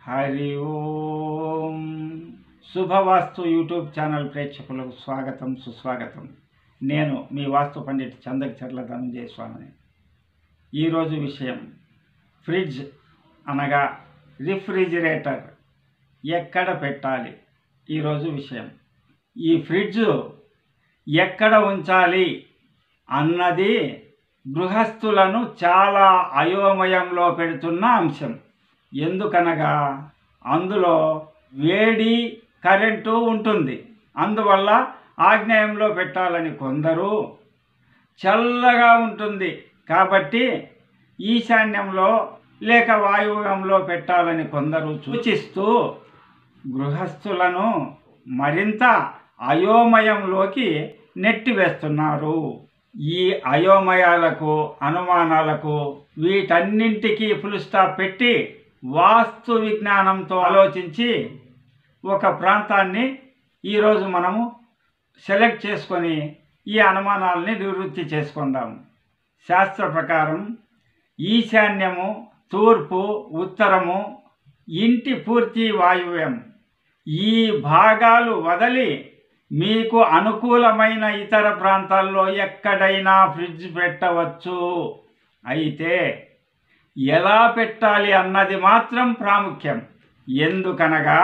Hari Om Shubhavastu YouTube channel ప్రేక్షకులకు స్వాగతం సుస్వాగతం నేను మీ వాస్తు పండిట్ చందక్ చర్ల ధనంజయ స్వామిని ఈరోజు విషయం ఫ్రిడ్జ్ అనగా రిఫ్రిజిరేటర్ ఎక్కడ పెట్టాలి ఈరోజు విషయం ఈ ఫ్రిడ్జ్ ఎక్కడ ఉంచాలి అన్నది గృహస్థులను చాలా అయోమయంలో పెడుతున్న అంశం ఎందుకనగా అందులో వేడి కరెంటు ఉంటుంది అందువల్ల ఆగ్నేయంలో పెట్టాలని కొందరు చల్లగా ఉంటుంది కాబట్టి ఈశాన్యంలో లేక వాయువ్యంలో పెట్టాలని కొందరు సూచిస్తూ గృహస్థులను మరింత అయోమయంలోకి నెట్టివేస్తున్నారు ఈ అయోమయాలకు అనుమానాలకు వీటన్నింటికీ ఫుల్ స్టాప్ పెట్టి వాస్తు విజ్ఞానంతో ఆలోచించి ఒక ప్రాంతాన్ని ఈరోజు మనము సెలెక్ట్ చేసుకొని ఈ అనుమానాలని నివృత్తి చేసుకుందాము శాస్త్ర ప్రకారం ఈశాన్యము తూర్పు ఉత్తరము ఇంటి పూర్తి వాయువ్యం ఈ భాగాలు వదలి మీకు అనుకూలమైన ఇతర ప్రాంతాల్లో ఎక్కడైనా ఫ్రిడ్జ్ పెట్టవచ్చు అయితే ఎలా పెట్టాలి అన్నది మాత్రం ప్రాముఖ్యం ఎందుకనగా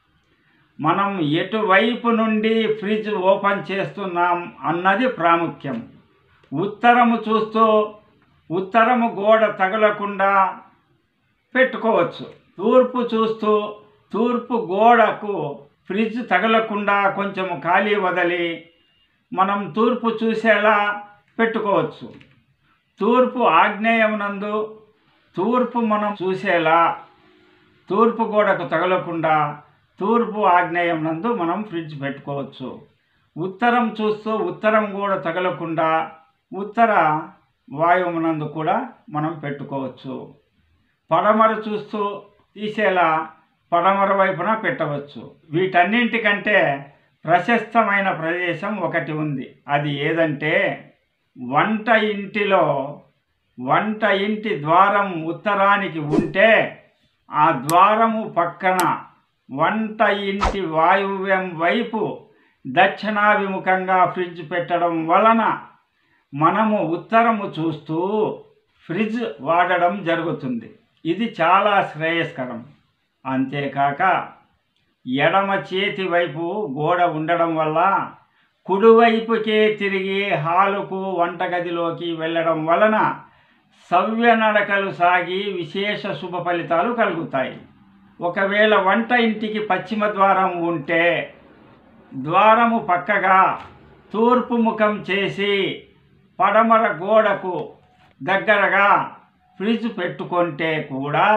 మనం ఎటువైపు నుండి ఫ్రిడ్జ్ ఓపెన్ చేస్తున్నాం అన్నది ప్రాముఖ్యం ఉత్తరము చూస్తూ ఉత్తరము గోడ తగలకుండా పెట్టుకోవచ్చు తూర్పు చూస్తూ తూర్పు గోడకు ఫ్రిడ్జ్ తగలకుండా కొంచెం ఖాళీ వదిలి మనం తూర్పు చూసేలా పెట్టుకోవచ్చు తూర్పు ఆగ్నేయమునందు తూర్పు మనం చూసేలా తూర్పు గోడకు తగలకుండా తూర్పు ఆగ్నేయం నందు మనం ఫ్రిడ్జ్ పెట్టుకోవచ్చు ఉత్తరం చూస్తూ ఉత్తరం గోడ తగలకుండా ఉత్తర వాయువునందు కూడా మనం పెట్టుకోవచ్చు పడమర చూస్తూ తీసేలా పడమర వైపున పెట్టవచ్చు వీటన్నింటికంటే ప్రశస్తమైన ప్రదేశం ఒకటి ఉంది అది ఏదంటే వంట ఇంటిలో వంట ఇంటి ద్వారం ఉత్తరానికి ఉంటే ఆ ద్వారము పక్కన వంట ఇంటి వాయువ్యం వైపు దక్షిణాభిముఖంగా ఫ్రిడ్జ్ పెట్టడం వలన మనము ఉత్తరము చూస్తూ ఫ్రిడ్జ్ వాడడం జరుగుతుంది ఇది చాలా శ్రేయస్కరం అంతేకాక ఎడమ చేతి వైపు గోడ ఉండడం వల్ల కుడివైపుకే తిరిగి హాలుకు వంటగదిలోకి వెళ్ళడం వలన సవ్య నడకలు సాగి విశేష శుభ ఫలితాలు కలుగుతాయి ఒకవేళ వంట ఇంటికి పశ్చిమ ద్వారం ఉంటే ద్వారము పక్కగా తూర్పు ముఖం చేసి పడమర గోడకు దగ్గరగా ఫ్రిడ్జ్ పెట్టుకుంటే కూడా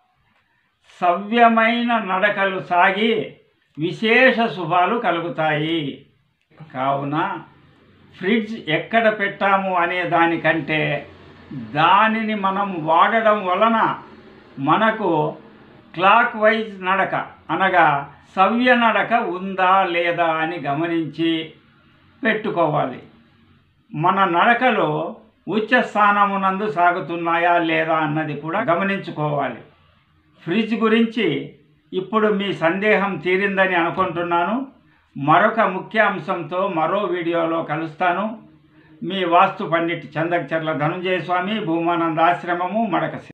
సవ్యమైన నడకలు సాగి విశేష శుభాలు కలుగుతాయి కావున ఫ్రిడ్జ్ ఎక్కడ పెట్టాము అనే దానికంటే దానిని మనం వాడడం వలన మనకు క్లాక్ వైజ్ నడక అనగా సవ్య నడక ఉందా లేదా అని గమనించి పెట్టుకోవాలి మన నడకలు ఉచ్చ స్థానమునందు సాగుతున్నాయా లేదా అన్నది కూడా గమనించుకోవాలి ఫ్రిడ్జ్ గురించి ఇప్పుడు మీ సందేహం తీరిందని అనుకుంటున్నాను మరొక ముఖ్య అంశంతో మరో వీడియోలో కలుస్తాను మీ వాస్తు పండిట్ చందక్చర్ల ధనుంజయ స్వామి భూమానంద ఆశ్రమము మడకసి